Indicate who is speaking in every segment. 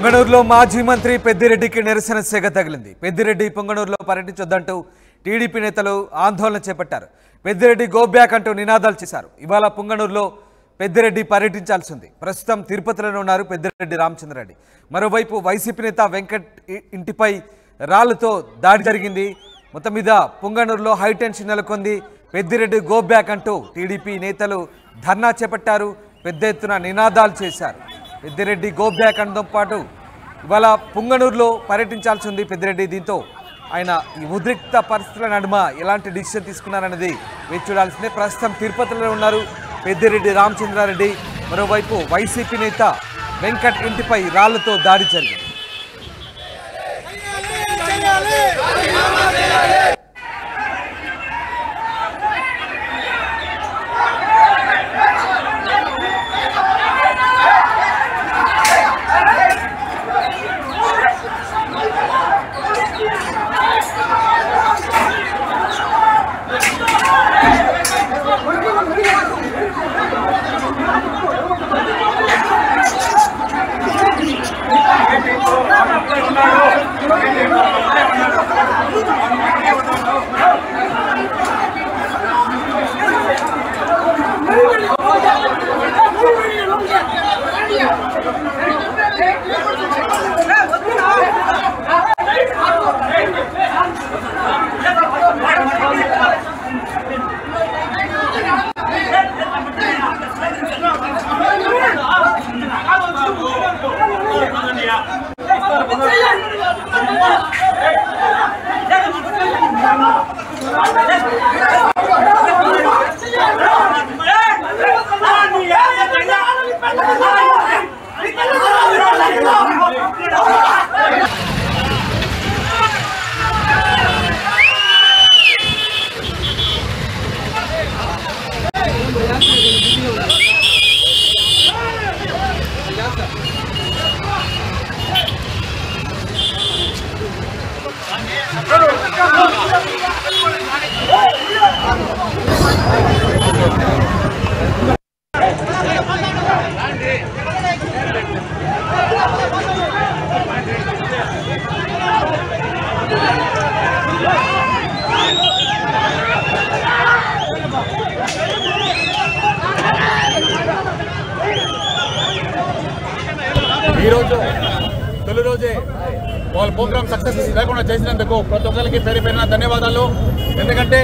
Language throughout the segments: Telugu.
Speaker 1: పొంగనూరులో మాజీ మంత్రి పెద్దిరెడ్డికి నిరసన సెగ తగిలింది పెద్దిరెడ్డి పొంగనూరులో పర్యటించొద్దంటూ టీడీపీ నేతలు ఆందోళన చేపట్టారు పెద్దిరెడ్డి గో బ్యాక్ అంటూ నినాదాలు చేశారు ఇవాళ పొంగనూరులో పెద్దిరెడ్డి పర్యటించాల్సి ఉంది ప్రస్తుతం తిరుపతిలోనే ఉన్నారు పెద్దిరెడ్డి రామచంద్రరెడ్డి మరోవైపు వైసీపీ నేత వెంకట్ ఇ- ఇంటిపై రాళ్లతో దాడి జరిగింది మొత్తం మీద పొంగనూరులో హై టెన్షన్ నెలకొంది పెద్దిరెడ్డి గో బ్యాక్ అంటూ టీడీపీ నేతలు ధర్నా చేపట్టారు పెద్ద ఎత్తున నినాదాలు చేశారు పెద్దిరెడ్డి గో బ్యాక్ అనడంతో పాటు ఇవాళ పుంగనూరులో పర్యటించాల్సి ఉంది పెద్దిరెడ్డి దీంతో ఆయన ఈ ఉద్రిక్త పరిస్థితుల నడుమ ఎలాంటి డిసిషన్ తీసుకున్నారన్నది వేచి చూడాల్సిందే ప్రస్తుతం తిరుపతిలో ఉన్నారు పెద్దిరెడ్డి రామచంద్రారెడ్డి మరోవైపు వైసీపీ నేత వెంకట్ ఇంటిపై రాళ్లతో దాడి జరిగింది
Speaker 2: ఈరోజు తొలి రోజే వాళ్ళ ప్రోగ్రామ్ సక్సెస్ లేకుండా చేసినందుకు ప్రతి ఒక్కరికి పేరు పేరున ధన్యవాదాలు ఎందుకంటే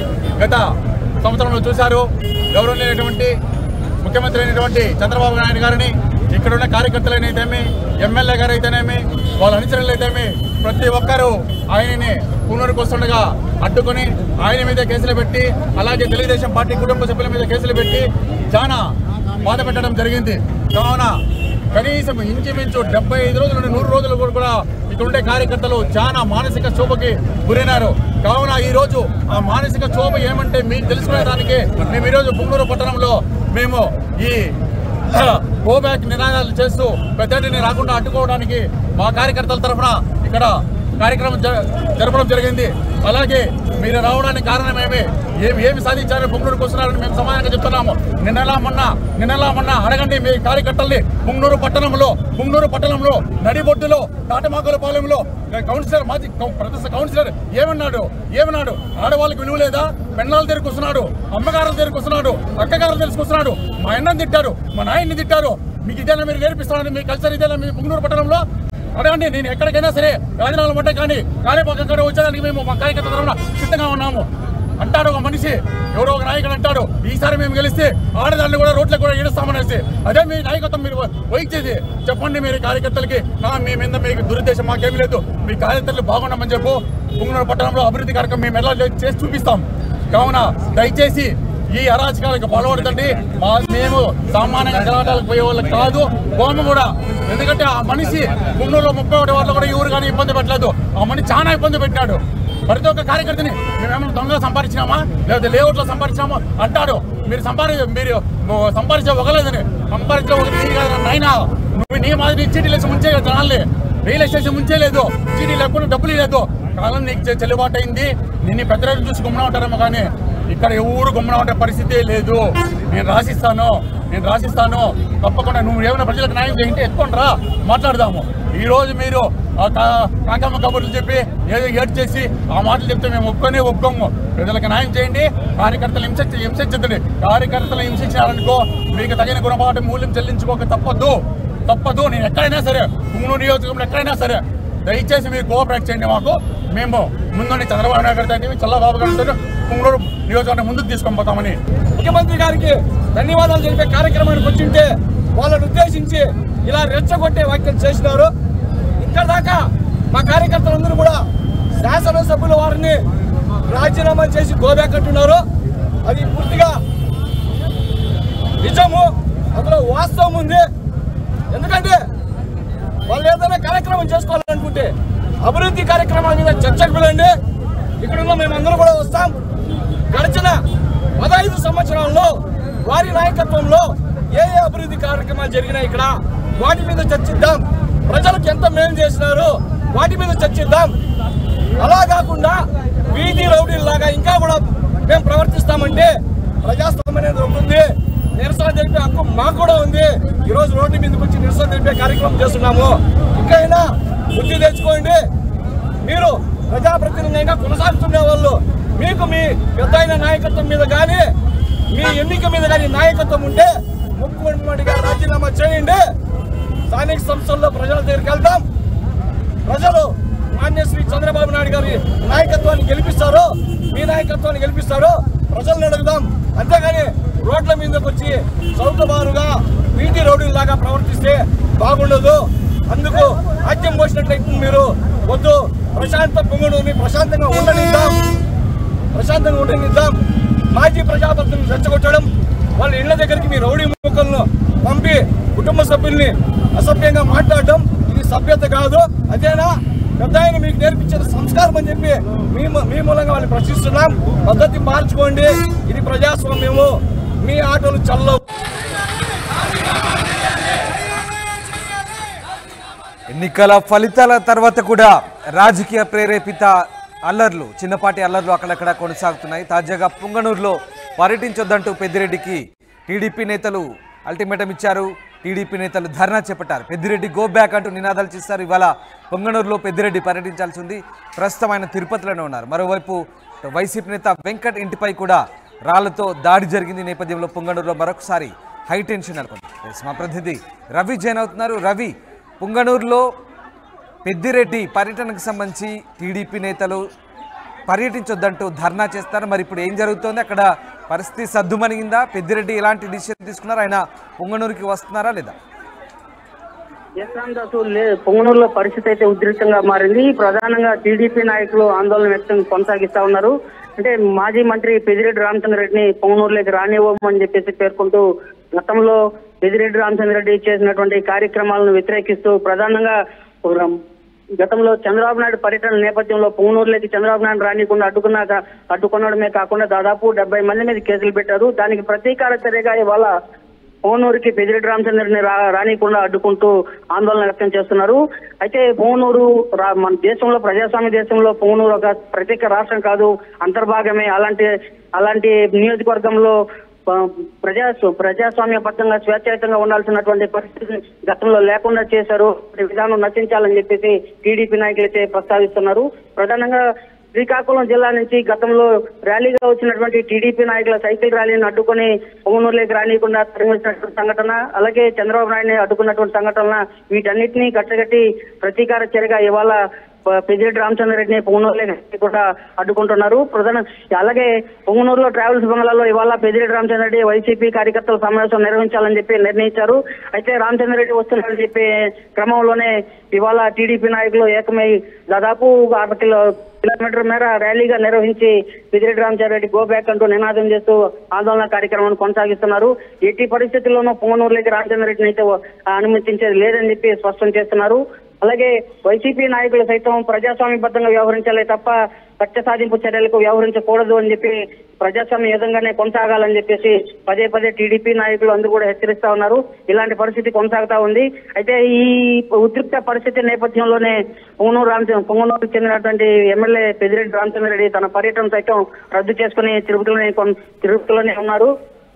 Speaker 2: గత సంవత్సరంలో చూశారు గౌరవనీయమైనటువంటి ముఖ్యమంత్రి అయినటువంటి చంద్రబాబు నాయుడు గారిని ఇక్కడ ఉన్న కార్యకర్తలైతేమి ఎమ్మెల్యే గారు అయితేనేమి వాళ్ళ అనుచరులు అయితేమి ప్రతి ఒక్కరూ ఆయనని పూనూరుకు వస్తుండగా అడ్డుకొని ఆయన మీద కేసులు పెట్టి అలాగే తెలుగుదేశం పార్టీ కుటుంబ సభ్యుల మీద కేసులు పెట్టి చాలా బాధ పెట్టడం జరిగింది కావున కనీసం ఇంచుమించు డెబ్బై ఐదు రోజుల నుండి నూరు రోజులు కూడా కూడా ఇక్కడ ఉండే కార్యకర్తలు చాలా మానసిక క్షోభకి గురైనారు కావున ఈ రోజు ఆ మానసిక క్షోభ ఏమంటే మీకు తెలుసుకునేదానికి మేము ఈరోజు పుంగూరు పట్టణంలో మేము ఈ గో బ్యాక్ నినాదాలు చేస్తూ పెద్దటిని రాకుండా అడ్డుకోవడానికి మా కార్యకర్తల తరఫున ఇక్కడ కార్యక్రమం జ- జరపడం జరిగింది అలాగే మీరు రావడానికి కారణమేమి ఏమి ఏమి సాధించారని పుంగనూరుకు వస్తున్నారని మేము సమానంగా చెప్తున్నాము నిన్నలా మొన్న నిన్నలా మొన్న అడగండి మీ కార్యకర్తల్ని పుంగనూరు పట్టణంలో పుంగనూరు పట్టణంలో నడిబొడ్డులో తాటమాకులపాలెంలో కౌన్సిలర్ మాజీ కౌ- ప్రదేశ కౌన్సిలర్ ఏమన్నాడు ఏమన్నాడు ఆడవాళ్ళకి విలువ లేదా పెళ్ళాల దగ్గరికి వస్తున్నాడు అమ్మగారుల దగ్గరికి వస్తున్నాడు అక్కగారుల దగ్గరికి వస్తున్నాడు మా అన్నని తిట్టారు మా నాయన్ని తిట్టారు మీకు ఇదేనా మీరు నేర్పిస్తారని మీ కల్చర్ ఇదేనా మీ పుంగనూరు పట్టణంలో అడగండి నేను ఎక్కడికైనా సరే రాజీనామా పడ్డా కానీ కాళీపాకం కాడ వచ్చేదానికి మేము మా కార్యకర్త తరఫున సిద్ధంగా ఉన్నాము అంటాడు ఒక మనిషి ఎవరో ఒక నాయకుడు అంటాడు ఈసారి మేము గెలిస్తే ఆడదాన్ని కూడా రోడ్లకు కూడా ఈడుస్తామనేసి అదే మీ నాయకత్వం మీరు వహించేది చెప్పండి మీరు కార్యకర్తలకి నా మీ మీద మీకు దురుద్దేశం మాకేమీ లేదు మీ కార్యకర్తలు బాగుండమని చెప్పు పుంగనూరు పట్టణంలో అభివృద్ధి కార్యక్రమం మేము ఎలా చేసి చూపిస్తాం కావున దయచేసి ఈ అరాచకాలకు పాల్పడదండి మా మేము సామాన్యంగా గెలవడానికి పోయే వాళ్ళకి కాదు బొమ్మ కూడా ఎందుకంటే ఆ మనిషి గుండూరులో ముప్పై ఒకటి వాళ్ళు కూడా ఎవరు కానీ ఇబ్బంది పెట్టలేదు ఆ మనిషి చాలా ఇబ్బంది పెట్టినాడు ప్రతి ఒక్క కార్యకర్తని మేమేమైనా దొంగ సంపాదించినామా లేదా లేఅవుట్లో సంపాదించినామా అంటాడు మీరు సంపాది మీరు సంపాదించే ఒకలేదని సంపాదించే ఒక నీ కాదు నాయనా నువ్వు నీ మాదిరి చీటీలు వేసి ముంచే జనాల్ని రియల్ ఎస్టేట్ ముంచే లేదు చీటీ లేకుండా డబ్బులు లేదు కాలం నీకు చె- చెల్లుబాటు అయింది నిన్ను పెద్ద రైతు చూసి గుమ్మన ఉంటారేమో కానీ ఇక్కడ ఎవరు గుమ్మన ఉండే పరిస్థితి లేదు నేను రాసిస్తాను నేను రాసిస్తాను తప్పకుండా నువ్వు ఏమైనా ప్రజలకు న్యాయం చేయంటే ఎత్తుకొని రా మాట్లాడదాము ఈ రోజు మీరు ఆ కా- కాకమ్మ కబుర్లు చెప్పి ఏదో ఏడ్ చేసి ఆ మాటలు చెప్తే మేము ఒప్పుకొని ఒప్పుకోము ప్రజలకు న్యాయం చేయండి కార్యకర్తలు హింస హింసించండి కార్యకర్తలు హింసించారనుకో మీకు తగిన గుణపాఠం మూల్యం చెల్లించుకోక తప్పదు తప్పదు నేను ఎక్కడైనా సరే పుంగనూరు నియోజకవర్గంలో ఎక్కడైనా సరే దయచేసి మీరు కోఆపరేట్ చేయండి మాకు మేము ముందుండి చంద్రబాబు నాయుడు గారితో అయితే చల్లబాబు గారితో పుంగనూరు నియోజకవర్గం ముందుకు తీసుకొని పోతామని
Speaker 3: ముఖ్యమంత్రి గారికి ధన్యవాదాలు తెలిపే కార్యక్రమానికి వచ్చింటే వాళ్ళని ఉద్దేశించి ఇలా రెచ్చగొట్టే వ్యాఖ్యలు చేసినారు ఇక్కడ దాకా మా కార్యకర్తలందరూ కూడా శాసనసభ్యుల వారిని రాజీనామా చేసి గోబ్యాక్ అంటున్నారు అది పూర్తిగా నిజము అందులో వాస్తవం ఉంది ఎందుకంటే వాళ్ళు ఏదైనా కార్యక్రమం చేసుకోవాలనుకుంటే అభివృద్ధి కార్యక్రమాల మీద చర్చకు పిలండి ఇక్కడ ఉన్న మేమందరం కూడా వస్తాం గడిచిన పదహైదు సంవత్సరాల్లో వారి నాయకత్వంలో ఏ ఏ అభివృద్ధి కార్యక్రమాలు జరిగినాయి ఇక్కడ వాటి మీద చర్చిద్దాం ప్రజలకు ఎంత మేలు చేసినారు వాటి మీద చర్చిద్దాం అలా కాకుండా వీధి రౌడీలాగా ఇంకా కూడా మేము ప్రవర్తిస్తామంటే ప్రజాస్వామ్యం అనేది ఒకటి ఉంది నిరసన తెలిపే హక్కు మాకు కూడా ఉంది ఈ రోజు రోడ్డు మీదకి వచ్చి నిరసన తెలిపే కార్యక్రమం చేస్తున్నాము ఇంకైనా బుద్ధి తెచ్చుకోండి మీరు ప్రజాప్రతినిధిగా కొనసాగుతున్న వాళ్ళు మీకు మీ పెద్ద అయిన నాయకత్వం మీద కానీ మీ ఎన్నిక మీద కానీ నాయకత్వం ఉంటే ముఖ్యమంత్రిగా రాజీనామా చేయండి స్థానిక సంస్థల్లో ప్రజల దగ్గరికి వెళ్తాం ప్రజలు మాన్య శ్రీ చంద్రబాబు నాయుడు గారి నాయకత్వాన్ని గెలిపిస్తారు మీ నాయకత్వాన్ని గెలిపిస్తారు ప్రజలను అడుగుదాం అంతేగాని రోడ్ల మీదకి వచ్చి చౌకబారుగా వీధి రౌడీలాగా ప్రవర్తిస్తే బాగుండదు అందుకు ఆజ్యం పోసినట్లయితే మీరు వద్దు ప్రశాంత పొంగుడుని ప్రశాంతంగా ఉండనిద్దాం ప్రశాంతంగా ఉండనిద్దాం మాజీ ప్రజాపతిని రెచ్చగొట్టడం వాళ్ళ ఇళ్ల దగ్గరికి మీ రౌడీ ముక్కలను పంపి కుటుంబ సభ్యుల్ని అసభ్యంగా మాట్లాడడం ఇది సభ్యత కాదు అదేనా పెద్ద ఆయన మీకు నేర్పించేది సంస్కారం అని చెప్పి మీ ము- మీ మూలంగా వాళ్ళు ప్రశ్నిస్తున్నాం పద్ధతి మార్చుకోండి ఇది ప్రజాస్వామ్యము మీ ఆటలు చల్లవు
Speaker 1: ఎన్నికల ఫలితాల తర్వాత కూడా రాజకీయ ప్రేరేపిత అల్లర్లు చిన్నపాటి అల్లర్లు అక్కడక్కడ కొనసాగుతున్నాయి తాజాగా పుంగనూరులో పర్యటించొద్దంటూ పెద్దిరెడ్డికి టీడీపీ నేతలు అల్టిమేటం ఇచ్చారు టీడీపీ నేతలు ధర్నా చేపట్టారు పెద్దిరెడ్డి గో బ్యాక్ అంటూ నినాదాలు చేస్తారు ఇవాళ పొంగనూరులో పెద్దిరెడ్డి పర్యటించాల్సి ఉంది ప్రస్తుతం ఆయన తిరుపతిలోనే ఉన్నారు మరోవైపు వైసీపీ నేత వెంకట్ ఇంటిపై కూడా రాళ్లతో దాడి జరిగింది ఈ నేపథ్యంలో పొంగనూరులో మరొకసారి హై టెన్షన్ నెలకొంది ఎస్, మా ప్రతినిధి రవి జైన్ అవుతున్నారు రవి పుంగనూరులో పెద్దిరెడ్డి పర్యటనకు సంబంధించి టీడీపీ నేతలు పర్యటించొద్దంటూ ధర్నా చేస్తారు మరి ఇప్పుడు ఏం జరుగుతోంది అక్కడ పరిస్థితి సద్దుమణిగిందా పెద్దిరెడ్డి ఎలాంటి డిసిషన్ తీసుకున్నారు ఆయన పుంగనూరుకి వస్తున్నారా లేదా
Speaker 4: యశ్రామ్ దాసు లే పొంగనూరులో పరిస్థితి అయితే ఉద్రిక్తంగా మారింది ప్రధానంగా టీడీపీ నాయకులు ఆందోళన వ్యక్తం కొనసాగిస్తా ఉన్నారు అంటే మాజీ మంత్రి పెదిరెడ్డి రామచంద్ర రెడ్డిని పొంగనూరులోకి రానివ్వమని చెప్పేసి పేర్కొంటూ గతంలో పెదిరెడ్డి రామచంద్ర రెడ్డి చేసినటువంటి కార్యక్రమాలను వ్యతిరేకిస్తూ ప్రధానంగా గతంలో చంద్రబాబు నాయుడు పర్యటన నేపథ్యంలో పొంగనూరులోకి చంద్రబాబు నాయుడు రానికుండా అడ్డుకున్నాక అడ్డుకునడమే కాకుండా దాదాపు డెబ్బై మంది మీద కేసులు పెట్టారు దానికి ప్రతీకార చర్యగా ఇవాళ పోనూరుకి పెదిరెడ్డి రామచంద్రని రా రానికుండా అడ్డుకుంటూ ఆందోళన వ్యక్తం చేస్తున్నారు అయితే పోనూరు రా- మన దేశంలో ప్రజాస్వామ్య దేశంలో పోనూరు ఒక ప్రత్యేక రాష్ట్రం కాదు అంతర్భాగమే అలాంటి అలాంటి నియోజకవర్గంలో ప- ప్రజా ప్రజాస్వామ్యబద్ధంగా స్వేచ్ఛాయుతంగా ఉండాల్సినటువంటి పరిస్థితి గతంలో లేకుండా చేశారు ఈ విధానం నశించాలని చెప్పేసి టీడీపీ నాయకులు అయితే ప్రస్తావిస్తున్నారు ప్రధానంగా శ్రీకాకుళం జిల్లా నుంచి గతంలో ర్యాలీగా వచ్చినటువంటి టీడీపీ నాయకుల సైకిల్ ర్యాలీని అడ్డుకొని పొంగనూరులోకి రానియకుండా తరిమించినటువంటి సంఘటన అలాగే చంద్రబాబు నాయుడిని అడ్డుకున్నటువంటి సంఘటన వీటన్నిటినీ కట్టగట్టి ప్రతీకార చర్యగా ఇవాళ ప- పెద్దిరెడ్డి రామచంద్రరెడ్డిని పొంగనూరులోకి కూడా అడ్డుకుంటున్నారు ప్రధాన అలాగే పొంగనూరులో ట్రావెల్స్ బంగ్లాలో ఇవాళ పెద్దిరెడ్డి రామచంద్రరెడ్డి వైసీపీ కార్యకర్తల సమావేశం నిర్వహించాలని చెప్పి నిర్ణయించారు అయితే రామచంద్రరెడ్డి వస్తున్నారని చెప్పే క్రమంలోనే ఇవాళ టీడీపీ నాయకులు ఏకమై దాదాపు అర కిలో కిలోమీటర్ మేర ర్యాలీగా నిర్వహించి పెద్దిరెడ్డి రామచంద్రరెడ్డి గో బ్యాక్ అంటూ నినాదం చేస్తూ ఆందోళన కార్యక్రమాన్ని కొనసాగిస్తున్నారు ఎట్టి పరిస్థితుల్లోనూ పొంగనూరులోకి రామచంద్రరెడ్డిని అయితే అనుమతించేది లేదని చెప్పి స్పష్టం చేస్తున్నారు అలాగే వైసీపీ నాయకులు సైతం ప్రజాస్వామ్యబద్ధంగా వ్యవహరించాలి తప్ప కక్ష సాధింపు చర్యలకు వ్యవహరించకూడదు అని చెప్పి ప్రజాస్వామ్య విధంగానే కొనసాగాలని చెప్పేసి పదే పదే టీడీపీ నాయకులు అందరూ కూడా హెచ్చరిస్తా ఉన్నారు ఇలాంటి పరిస్థితి కొనసాగుతా ఉంది అయితే ఈ ఉద్రిక్త పరిస్థితి నేపథ్యంలోనే పొంగనూరు రామచంద్ర పొంగనూరుకు చెందినటువంటి ఎమ్మెల్యే పెద్దిరెడ్డి రామచంద్రరెడ్డి తన పర్యటన సైతం రద్దు చేసుకుని తిరుపతిలోనే కొన్- తిరుపతిలోనే ఉన్నారు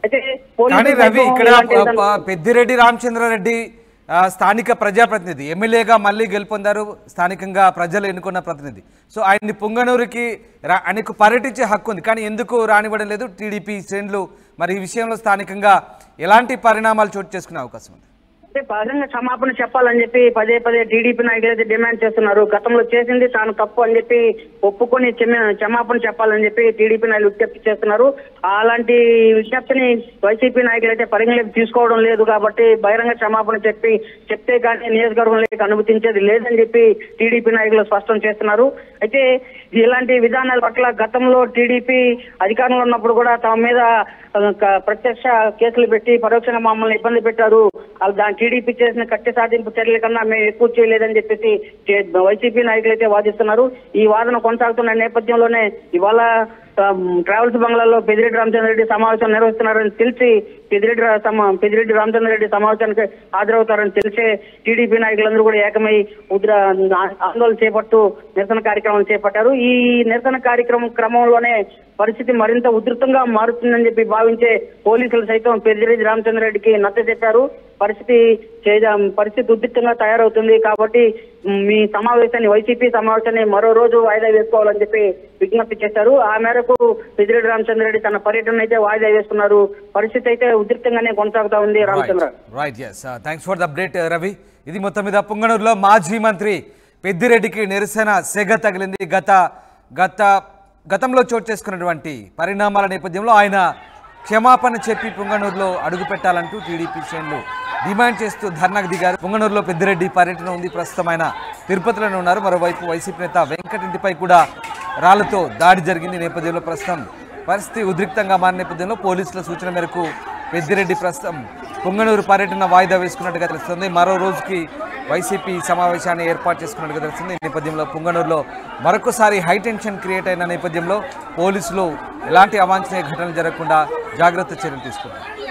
Speaker 4: అయితే
Speaker 1: కానీ
Speaker 4: పోలీసులు
Speaker 1: రవి
Speaker 4: సైతం
Speaker 1: ఇక్కడ
Speaker 4: ఇలాంటి
Speaker 1: ప- ప- పెద్దిరెడ్డి రామచంద్రారెడ్డి ఆ, స్థానిక ప్రజాప్రతినిధి ఎమ్మెల్యేగా మళ్ళీ గెలుపొందారు స్థానికంగా ప్రజలు ఎన్నుకున్న ప్రతినిధి సో ఆయన్ని పుంగనూరుకి రా- ఆయనకు పర్యటించే హక్కు ఉంది కానీ ఎందుకు రానివ్వడం లేదు టీడీపీ శ్రేణులు మరి ఈ విషయంలో స్థానికంగా ఎలాంటి పరిణామాలు చోటు చేసుకునే అవకాశం ఉంది
Speaker 4: అంటే బహిరంగ క్షమాపణ చెప్పాలని చెప్పి పదే పదే టీడీపీ నాయకులు అయితే డిమాండ్ చేస్తున్నారు గతంలో చేసింది తాను తప్పు అని చెప్పి ఒప్పుకొని క్షమ- క్షమాపణ చెప్పాలని చెప్పి టీడీపీ నాయకులు విజ్ఞప్తి చేస్తున్నారు అలాంటి విజ్ఞప్తిని వైసీపీ నాయకులు అయితే పరిగణలోకి తీసుకోవడం లేదు కాబట్టి బహిరంగ క్షమాపణ చెప్పి చెప్తే కానీ నియోజకవర్గంలోకి అనుమతించేది లేదని చెప్పి టీడీపీ నాయకులు స్పష్టం చేస్తున్నారు అయితే ఇలాంటి విధానాల పట్ల గతంలో టీడీపీ అధికారంలో ఉన్నప్పుడు కూడా తమ మీద ఆ, క- ప్రత్యక్ష కేసులు పెట్టి పరోక్షంగా మమ్మల్ని ఇబ్బంది పెట్టారు వాళ్ళు దాని టీడీపీ చేసిన కట్టె సాధింపు చర్యల కన్నా మేము ఎక్కువ చేయలేదని చెప్పేసి చే- వైసీపీ నాయకులు అయితే వాదిస్తున్నారు ఈ వాదన కొనసాగుతున్న నేపథ్యంలోనే ఇవాళ ఆ, ట్రావెల్స్ బంగ్లాలో పెదిరెడ్డి రామచంద్రరెడ్డి సమావేశం నిర్వహిస్తున్నారని తెలిసి పెదిరెడ్డి రా- సమ- పెదిరెడ్డి రామచంద్రరెడ్డి సమావేశానికి హాజరవుతారని తెలిసే టీడీపీ నాయకులందరూ కూడా ఏకమై ఉద్ర ఆ- ఆందోళన చేపడుతూ నిరసన కార్యక్రమం చేపట్టారు ఈ నిరసన కార్యక్రమం క్రమంలోనే పరిస్థితి మరింత ఉధృతంగా మారుతుందని చెప్పి భావించే పోలీసులు సైతం పెద్దిరెడ్డి రామచంద్రరెడ్డికి నచ్చ చెప్పారు పరిస్థితి చేద- పరిస్థితి ఉధృతంగా తయారవుతుంది కాబట్టి మ్, మీ సమావేశాన్ని వైసీపీ సమావేశాన్ని మరో రోజు వాయిదా వేసుకోవాలని చెప్పి విజ్ఞప్తి చేశారు ఆ మేరకు పెద్దిరెడ్డి రామచంద్రరెడ్డి తన పర్యటన అయితే వాయిదా వేసుకున్నారు పరిస్థితి అయితే ఉధృతంగానే కొనసాగుతా ఉంది Ramachandra
Speaker 1: right yes thanks for the update Ravi ఇది మొత్తం మీద పుంగనూరులో మాజీ మంత్రి పెద్దిరెడ్డికి నిరసన సెగ తగిలింది గత గత గతంలో చోటు చేసుకున్నటువంటి పరిణామాల నేపథ్యంలో ఆయన క్షమాపణ చెప్పి పుంగనూరులో అడుగు పెట్టాలంటూ టీడీపీ శ్రేణులు డిమాండ్ చేస్తూ ధర్నాకు దిగారు పుంగనూరులో పెద్దిరెడ్డి పర్యటన ఉంది ప్రస్తుతం ఆయన తిరుపతిలోనే ఉన్నారు మరోవైపు వైసీపీ నేత వెంకటింటిపై కూడా రాళ్లతో దాడి జరిగింది ఈ నేపథ్యంలో ప్రస్తుతం పరిస్థితి ఉద్రిక్తంగా మారిన నేపథ్యంలో పోలీసుల సూచన మేరకు పెద్దిరెడ్డి ప్రస్తుతం పొంగనూరు పర్యటన వాయిదా వేసుకున్నట్టుగా తెలుస్తుంది మరో రోజుకి వైసీపీ సమావేశాన్ని ఏర్పాటు చేసుకున్నట్టుగా తెలుస్తుంది ఈ నేపథ్యంలో పొంగనూరులో మరొకసారి హై టెన్షన్ క్రియేట్ అయిన నేపథ్యంలో పోలీసులు ఎలాంటి అవాంఛనీయ ఘటనలు జరగకుండా జాగ్రత్త చర్యలు తీసుకున్నారు